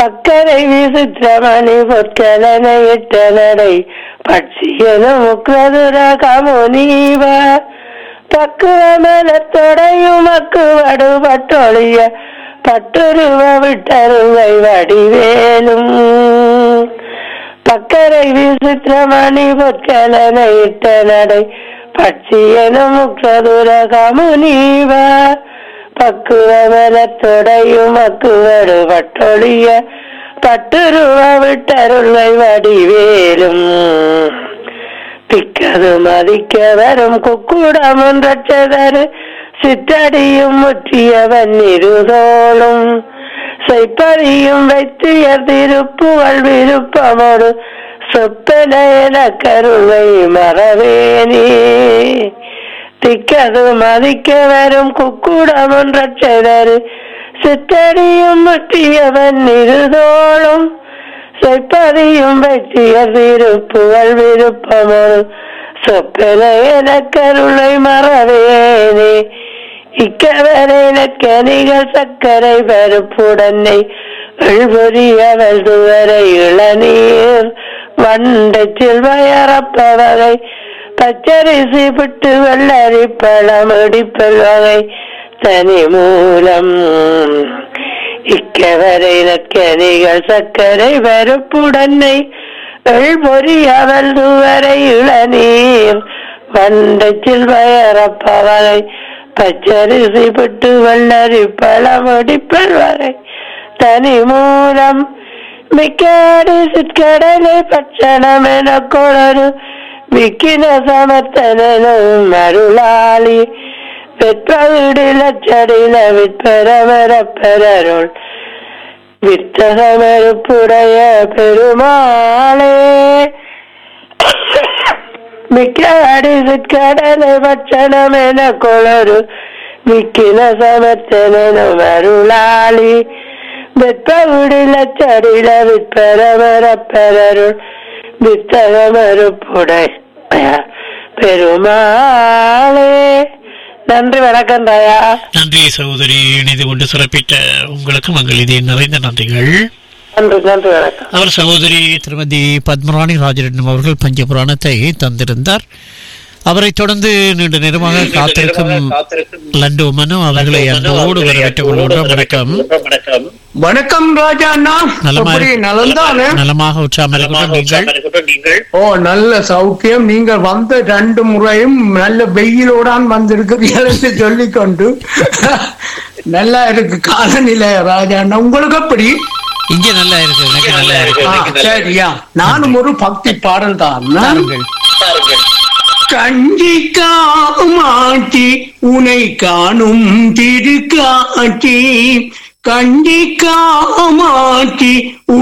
பக்கரை விசித்திரமணி பொற்கலனை இட்ட நடை பட்சியனும் முக்ரதுர கமுனீவ பக்குவமலத்தொடையும் மக்குவடு பட்டொழிய பட்டுருவ விட்டருவை வடிவேலும் பக்கரை விசித்திரமணி பொற்கலனை இட்ட நடை பட்சியனும் முக்ரதுர கமுனீவ பக்குவமலத்தொடையும் மக்குவடு பட்டொழிய பட்டுருவ விட்டருளை வடிவேலும் திக்கது மதிக்க வரும் குக்குடமும் ரட்சதரு சித்தடியும் முற்றியவன் இருதோளும் செய்ப்பறியும் வைத்தியர் திருப்புகழ் விருப்பமோடு சொப்பன என கருளை மறவேனே திக்கது மதிக்க வரும் குக்குடமும் ரட்சதரு சித்தடியும் முற்றியவன் இருதோளும் செப்பதியும் வெற்றியர் விருப்புகள் விருப்பமோடு சொப்பன என கருளை மறவேனே இக்கவரை கனிகள் சக்கரை பருப்புடனை எழுபொரியவள் துவரை இளநீர் வண்டச்சில் வயறப்பவகை பச்சரிசி விட்டு வெள்ளரி பழம் இடிப்பல் வகை தனி மூலம் இக்கவரை நற்கனிகள் சக்கரை பருப்புடனை எழுபொறி அவள் துவரை இளநீர் வண்டச்சில் வயறப்பவகை பச்சரிசி விட்டு வெள்ளரி பழம் இடிப்பல் வகை தனி மூலம் மிக்காடு சிற்கடலை பட்சணம் என கொளரு விக்கின சமத்தனும் அருளாளி பெற்றவிடில சடில விற்பரவர பெறருள் வித்தகமறுப்புடைய பெருமாளே மிக்க அடிசிற்கடலை பட்சணம் என கொளரு விக்கின சமத்தனும் அருளாளி வெற்பவிடில சடில விற்பரவர பெறருள் வித்தகமறுப்புடைய பெருமாளே நன்றி வணக்கம் தாயா நன்றி சகோதரி இணைந்து கொண்டு சிறப்பித்த உங்களுக்கு மங்கள் இதே நிறைந்த நன்றிகள் நன்றி நன்றி வணக்கம் அவர் சகோதரி திருமதி பத்மராணி ராஜரட்னம் அவர்கள் பஞ்சபுராணத்தை தந்திருந்தார் அவரைத் தொடர்ந்து நீண்ட நேரமாக காத்திருக்கும் லண்டு மனு அவர்களை அன்போடு வரவேற்றுக் கொள்கின்றோம் வணக்கம் வணக்கம் ராஜா அண்ணா நலமா எப்படி நலந்தானே நலமாக உற்சாகம் நீங்கள் ஓ நல்ல சௌக்கியம் நீங்கள் வந்த ரெண்டு முறையும் நல்ல வெயிலோடான் வந்திருக்கிறீர்கள் என்று சொல்லிக்கொண்டு நல்லா இருக்கு காலநிலை ராஜா அண்ணா உங்களுக்கு எப்படி இங்க நல்லா இருக்கு எனக்கு நல்லா இருக்கு ஆ, சரியா நானும் ஒரு பக்தி பாடல் தான் பாருங்கள். கஞ்சி காமாட்சி உனை காணும் திருக்காட்சி கஞ்சி காமாட்சி